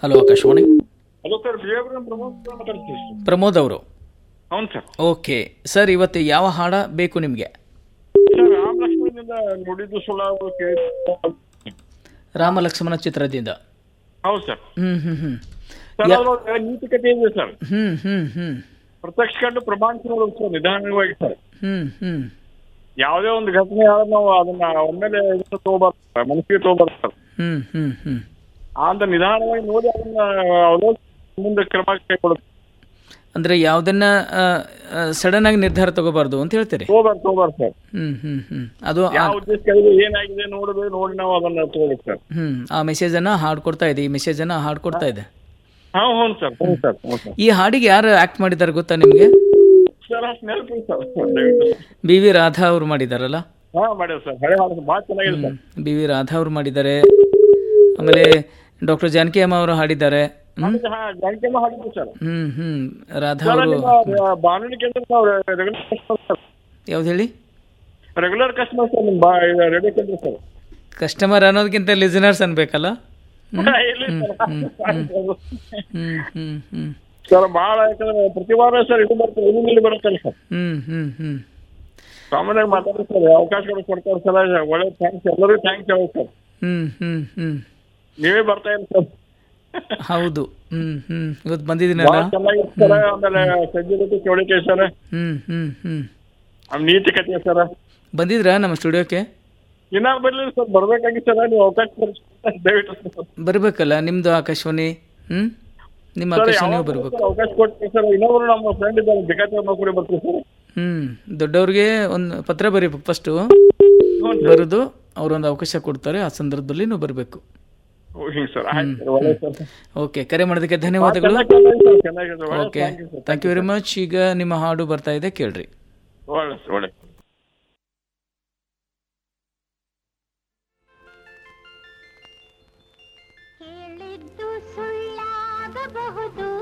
hello Akashvani hello sir Vijayapura Pramod ಮಾತಾಡ್ತೀವಿ sir Pramod ಅವರು ಹೌದು ಸರ್ ಓಕೆ ಸರ್ ಇವತ್ತು ಯಾವ ಹಾಡ ಬೇಕು ನಿಮಗೆ ಸರ್ ರಾಮ ಲಕ್ಷ್ಮಣನಿಂದ ನುಡಿದು ಸುಳ್ಳಾವು ಕೇಳಿ ರಾಮ ಲಕ್ಷ್ಮಣ ಚಿತ್ರದಿಂದ ಹೌದು ಸರ್ ಹ್ಮ್ ಹ್ಮ್ ಹ್ಮ್ ಸರ್ ಅದ್ರೊಳಗೆ ನೀತಿಕತೆ ಇದೆ ಸರ್ ಹ್ಮ್ ಹ್ಮ್ ಹ್ಮ್ ಪ್ರತ್ಯಕ್ಷ ಕಂಡು ಪ್ರಮಾಣ ನೋಡೋದು ಸರ್ ನಿಧಾನವಾಗಿ ಸರ್ ಹ್ಮ್ ಹ್ಮ್ ಯಾವುದೇ ಒಂದು ಘಟನೆ ಆದ್ರೆ ನಾವು ಅದನ್ನ ಒಮ್ಮೆಲೆ ಇದನ್ನ ತಗೋಬಾರ್ದು ಸರ್, ಮನಸ್ಸಿಗೆ ತಗೋಬಾರ್ದು ಸರ್ ಹ್ಮ್ ಹ್ಮ್ ಹ್ಮ್ ಅಂತ ನಿಧಾನವಾಗಿ ನೋಡಿ ಅದನ್ನ ಅವಲೋಕ ಮುಂದೆ ಕ್ರಮ ಕೈಗೊಳ್ಳುತ್ತೆ ಅಂದ್ರೆ ಯಾವ್ದನ್ನ ಸಡನ್ ಆಗಿ ನಿರ್ಧಾರ ತಗೋಬಾರ್ದು ಅಂತ ಹೇಳ್ತೀರಿ ತಗೋಬಾರ್ದು ತಗೋಬಾರ್ದು ಸರ್ ಹ್ಮ್ ಹ್ಮ್ ಹ್ಮ್ ಅದು ಆ- ಯಾವ ಉದ್ದೇಶಕ್ಕಾಗಿ ಏನಾಗಿದೆ ನೋಡಬೇಕು ನೋಡಿ ನಾವು ಅದನ್ನ ತಗೋಬೇಕು ಸರ್ ಹ್ಮ್ ಆ ಮೆಸೇಜ್ ಅನ್ನ ಹಾಡ್ಕೊಡ್ತಾ ಇದೆ ಈ ಮೆಸೇಜ್ ಅನ್ನ ಹಾಡ್ಕೊಡ್ತಾ ಇದೆ ಹಾ ಹ್ಞೂ ಸರ್ ಹ್ಞೂ ಸರ್ ಹ್ಞೂ ಸರ್ ಈ ಹಾಡಿಗೆ ಯಾರು ಆಕ್ಟ್ ಮಾಡಿದ್ದಾರೆ ಗೊತ್ತಾ ನಿಮ್ಗೆ ಸರ್ ಅಷ್ಟು ನೆನಪು ಸರ್ ದಯವಿಟ್ಟು ಬಿ ವಿ ರಾಧಾ ಅವರು ಮಾಡಿದಾರಲ್ಲ ಹಾ ಮಾಡ್ಯಾವ ಸರ್ ಹಳೆ ಹಾಡು ಭಾಳ ಚೆನ್ನಾಗಿದೆ ಸರ್ ಬಿ ವಿ ರಾಧಾ ಅವರು ಮಾಡಿದ್ದಾರೆ ಆಮೇಲೆ ಡಾಕ್ಟರ್ ಜಾನಕಿ ಅಮ್ಮ ಅವರು ಹಾಡಿದ್ದಾರೆ ಹ್ಮ್ ಹಾ ಜಾನಕಿಯಮ್ಮ ಹಾಡಿದ್ದು ಸರ್ ಹ್ಮ್ ಹ್ಮ್ ರಾಧಾ ಸರ್ ಅವರು ನಿಮ್ಮ ಬಾನುಲಿ ಕೇಂದ್ರ ನಾವು ರೆಗ್ಯುಲರ್ ಕಸ್ಟಮರ್ ಸರ್ ಯಾವ್ದು ಹೇಳಿ ರೆಗ್ಯುಲರ್ ಕಸ್ಟಮರ್ ಸರ್ ನಿಮ್ಮ ಬಾ ರೇಡಿಯೋ ಕೇಂದ್ರ ಸರ್ ಕಸ್ಟಮರ್ ಅನ್ನೋದಕ್ಕಿಂತ ಲಿಸನರ್ಸ್ ಅನ್ಬೇಕಲ್ಲ ಇಲ್ಲಿ ಸರ್ ಹ್ಮ್ ಹ್ಮ್ ಹ್ಮ್ ಸರ್ ಭಾಳ ಯಾಕಂದ್ರೆ ಪ್ರತಿ ವಾರ ಸರ್ ಇದು ಬರ್ತದೆ ಇಲ್ಲಿ ಇಲ್ಲಿ ಬರುತ್ತಲ್ಲ ಸರ್ ಹ್ಮ್ ಹ್ಮ್ ಹ್ಮ್ ಸಾಮಾನ್ಯವಾಗಿ ಮಾತಾಡಿ ಸರ್ ಅವಕಾಶಗಳು ಕೊಡ್ತಾರೆ ಸರ್ ಒಳ್ಳೆ ಥ್ಯಾಂಕ್ಸ್ ಎಲ್ಲರಿಗೂ ಥ್ಯಾಂಕ್ಸ್ ಹೇಳಿ ಸರ್ ಹ್ಮ್ ಹ್ಮ್ ಹ್ಮ್ ನೀವೇ ಬರ್ತಾ ಇಲ್ಲ ಸರ್ ಹೌದು ಹ್ಮ್ ಹ್ಮ್ ಇವತ್ತು ಬಂದಿದ್ದೀನಲ್ಲ ಭಾಳ ಚೆನ್ನಾಗಿತ್ತು ಸರ್ ಆಮೇಲೆ ಸಜ್ಜಿರುತ್ತೆ ಚೌಳಿಕೆ ಸರ್ ಹ್ಮ್ ಹ್ಮ್ ಹ್ಮ್ ಆಮೇಲೆ ನೀತಿಕತೆ ಸರ್ ಬಂದಿದ್ರಾ ನಮ್ಮ ಸ್ಟುಡಿಯೋಕ್ಕೆ ಇನ್ನ ಬರ್ಲಿಲ್ಲ ಸರ್ ಬರ್ಬೇಕಾಗಿತ್ತು ಸರ್ ನೀವು ಅವಕಾಶ ಕೊಡಿ ದಯವಿಟ್ಟು ಸರ್ ಬರ್ಬೇಕಲ್ಲ ನಿಮ್ದು ಆಕಾಶವಾಣಿ ಹ್ಮ್ ನಿಮ್ಮ ಸರ್ ಆಕಾಶವಾಣಿ ಯಾವಾಗ ಬರ್ಬೇಕು ಸರ್ ಅವಕಾಶ ಕೊಡ್ತೀವಿ ಸರ್ ಇನ್ನೊಬ್ರು ನಮ್ಮ ಫ್ರೆಂಡ್ ಇದ್ದಾರೆ ಬೇಕಾದ್ರೆ ನೌಕರಿ ಬರ್ತೀವಿ ಸರ್ ಹ್ಮ್ ದೊಡ್ಡವ್ರಿಗೆ ಒಂದು ಪತ್ರ ಬರೀಬೇಕು ಫಸ್ಟು ಹ್ಞೂ ಸರ್ ಬರೆದು ಅವರೊಂದು ಅವಕಾಶ ಕೊಡ್ತಾರೆ ಆ ಸಂದರ್ಭದಲ್ಲಿ ನೀವು ಬರಬೇಕು ಓ, ಹಿಂಗ್ ಸರ್ ಆಯ್ತು ಸರ್ ಒಳ್ಳೆ ಸರ್ ಓಕೆ ಕರೆ ಮಾಡೋದಕ್ಕೆ ಧನ್ಯವಾದಗಳು ಚೆನ್ನಾಗಿ ಸರ್ ಚೆನ್ನಾಗಿದೆ ಒಳ್ಳೆ okay thank you sir thank you very much ಈಗ ನಿಮ್ಮ ಹಾಡು ಬರ್ತಾ ಇದೆ ಕೇಳ್ರಿ ಒಳ್ಳೆ ಸರ್ ಒಳ್ಳೆ ಹೇಳಿದ್ದು ಸುಳ್ಳಾಗಬಹುದು